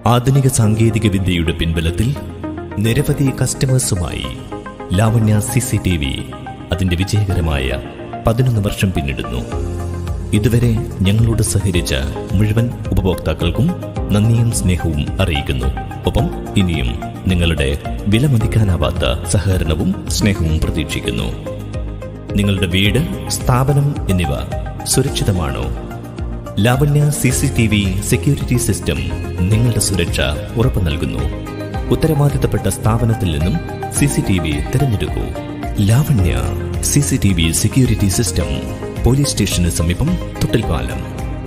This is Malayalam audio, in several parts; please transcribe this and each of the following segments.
ആധുനിക സാങ്കേതിക വിദ്യയുടെ പിൻബലത്തിൽ നിരവധി കസ്റ്റമേഴ്സുമായി Lavanya C C T V അതിന്റെ വിജയകരമായ പതിനൊന്ന് വർഷം പിന്നിടുന്നു ഇതുവരെ ഞങ്ങളോട് സഹകരിച്ച മുഴുവൻ ഉപഭോക്താക്കൾക്കും നന്ദിയും സ്നേഹവും അറിയിക്കുന്നു ഒപ്പം ഇനിയും നിങ്ങളുടെ വിലമതിക്കാനാവാത്ത സഹകരണവും സ്നേഹവും പ്രതീക്ഷിക്കുന്നു നിങ്ങളുടെ വീട് സ്ഥാപനം എന്നിവ സുരക്ഷിതമാണോ Lavanya C C T V security system നിങ്ങളുടെ സുരക്ഷ ഉറപ്പു നൽകുന്നു ഉത്തരവാദിത്തപ്പെട്ട സ്ഥാപനത്തിൽ നിന്നും സി സി ടി വി തിരഞ്ഞെടുക്കൂ Lavanya C C T V security system police സ്റ്റേഷന് സമീപം Thottilpalam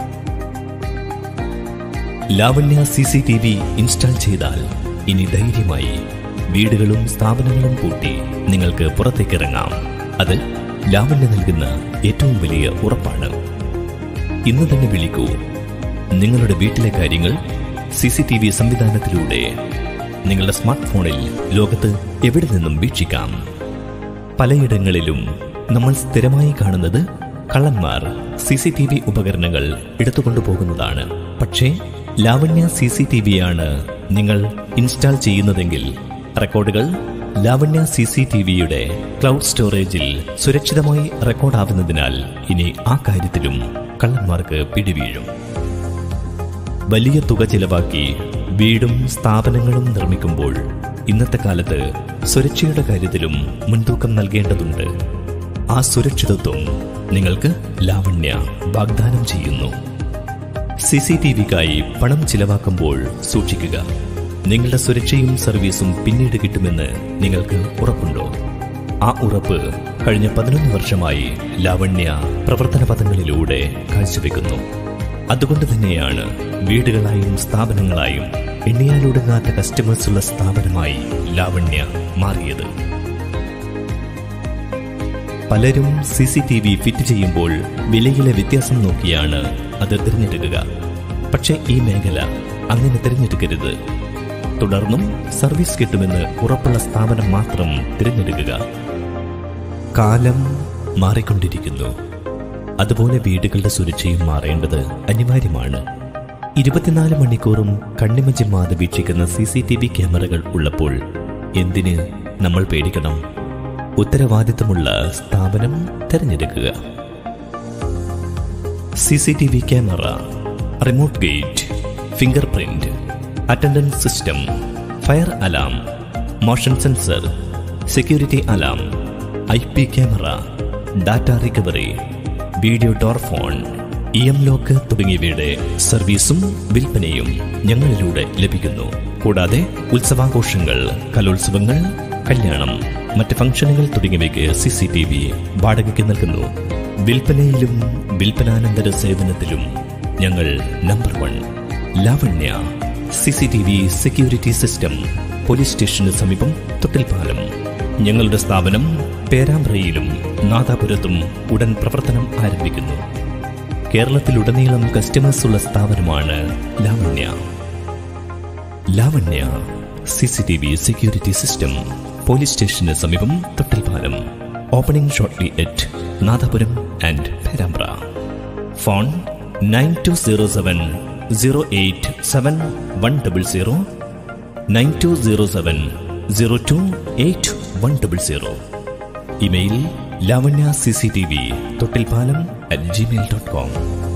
Lavanya C C T V install ചെയ്താൽ ഇനി ധൈര്യമായി വീടുകളും സ്ഥാപനങ്ങളും പൂട്ടി നിങ്ങൾക്ക് പുറത്തേക്കിറങ്ങാം അത് ലാവണ്യ നൽകുന്ന ഏറ്റവും വലിയ ഉറപ്പാണ് ഇന്ന് തന്നെ വിളിക്കൂ നിങ്ങളുടെ വീട്ടിലെ കാര്യങ്ങൾ സി സി ടി വി സംവിധാനത്തിലൂടെ നിങ്ങളുടെ സ്മാർട്ട് ഫോണിൽ ലോകത്ത് എവിടെ നിന്നും വീക്ഷിക്കാം പലയിടങ്ങളിലും നമ്മൾ സ്ഥിരമായി കാണുന്നത് കള്ളന്മാർ സി സി ടി വി ഉപകരണങ്ങൾ എടുത്തുകൊണ്ടു പോകുന്നതാണ് പക്ഷേ ലാവണ്യ സി സി ടി വിയാണ് നിങ്ങൾ ഇൻസ്റ്റാൾ ചെയ്യുന്നതെങ്കിൽ റെക്കോർഡുകൾ ലാവണ്യ സി സി ടി വിയുടെ ക്ലൗഡ് സ്റ്റോറേജിൽ സുരക്ഷിതമായി റെക്കോർഡാവുന്നതിനാൽ ഇനി ആ കാര്യത്തിലും കള്ളന്മാർക്ക് പിടിവീഴും വലിയ തുക ചിലവാക്കി വീടും സ്ഥാപനങ്ങളും നിർമ്മിക്കുമ്പോൾ ഇന്നത്തെ കാലത്ത് സുരക്ഷയുടെ കാര്യത്തിലും മുൻതൂക്കം നൽകേണ്ടതുണ്ട് ആ സുരക്ഷിതത്വം നിങ്ങൾക്ക് ലാവണ്യ വാഗ്ദാനം ചെയ്യുന്നു സി സി ടി വിക്കായി പണം ചിലവാക്കുമ്പോൾ സൂക്ഷിക്കുക നിങ്ങളുടെ സുരക്ഷയും സർവീസും പിന്നീട് കിട്ടുമെന്ന് നിങ്ങൾക്ക് ഉറപ്പുണ്ടോ ആ ഉറപ്പ് കഴിഞ്ഞ പതിനൊന്ന് വർഷമായി ലാവണ്യ പ്രവർത്തന പദങ്ങളിലൂടെ കാഴ്ചവെക്കുന്നു അതുകൊണ്ട് തന്നെയാണ് വീടുകളായും സ്ഥാപനങ്ങളായും എണ്ണിയാലൊടുങ്ങാത്ത കസ്റ്റമേഴ്സുള്ള സ്ഥാപനമായി ലാവണ്യ മാറിയത് പലരും C C T V fit ചെയ്യുമ്പോൾ വിലയിലെ വ്യത്യാസം നോക്കിയാണ് അത് തിരഞ്ഞെടുക്കുക പക്ഷേ ഈ മേഖല അങ്ങനെ തിരഞ്ഞെടുക്കരുത് തുടർന്നും സർവീസ് കിട്ടുമെന്ന് ഉറപ്പുള്ള സ്ഥാപനം മാത്രം തിരഞ്ഞെടുക്കുക കാലം മാറിക്കൊണ്ടിരിക്കുന്നു അതുപോലെ വീടുകളുടെ സുരക്ഷയും മാറേണ്ടത് അനിവാര്യമാണ് ഇരുപത്തിനാല് മണിക്കൂറും കണ്ണിമച്ചിമാതെ വീക്ഷിക്കുന്ന സി സി ടി വി ക്യാമറകൾ ഉള്ളപ്പോൾ എന്തിന് നമ്മൾ പേടിക്കണം ഉത്തരവാദിത്തമുള്ള സ്ഥാപനം തിരഞ്ഞെടുക്കുക C C T V camera remote gate fingerprint attendance system fire alarm motion sensor security alarm I P camera data recovery video door phone E M lock തുടങ്ങിയവയുടെ സർവീസും വിൽപ്പനയും ഞങ്ങളിലൂടെ ലഭിക്കുന്നു കൂടാതെ ഉത്സവാഘോഷങ്ങൾ കലോത്സവങ്ങൾ കല്യാണം മറ്റ് ഫംഗ്ഷനുകൾ തുടങ്ങിയവയ്ക്ക് സി സി ടി വി വാടകയ്ക്ക് നൽകുന്നു വിൽപ്പനയിലും വിൽപ്പനാനന്തര സേവനത്തിലും ഞങ്ങൾ number one Lavanya C C T V security system police സ്റ്റേഷന് സമീപം തൊട്ടിൽപ്പാലം ഞങ്ങളുടെ സ്ഥാപനം പേരാമ്പ്രയിലും നാദാപുരത്തും ഉടൻ പ്രവർത്തനം ആരംഭിക്കുന്നു കേരളത്തിലുടനീളം കസ്റ്റമേഴ്സ് ഉള്ള സ്ഥാപനമാണ് Lavanya Lavanya C C T V security system police സ്റ്റേഷന് സമീപം Thottilpalam opening shortly at Nadapuram and Perambra phone nine two zero seven zero eight seven one double zero nine two zero seven zero two eight one double zero email Lavanya C C T V Thottilpalam at Gmail dot com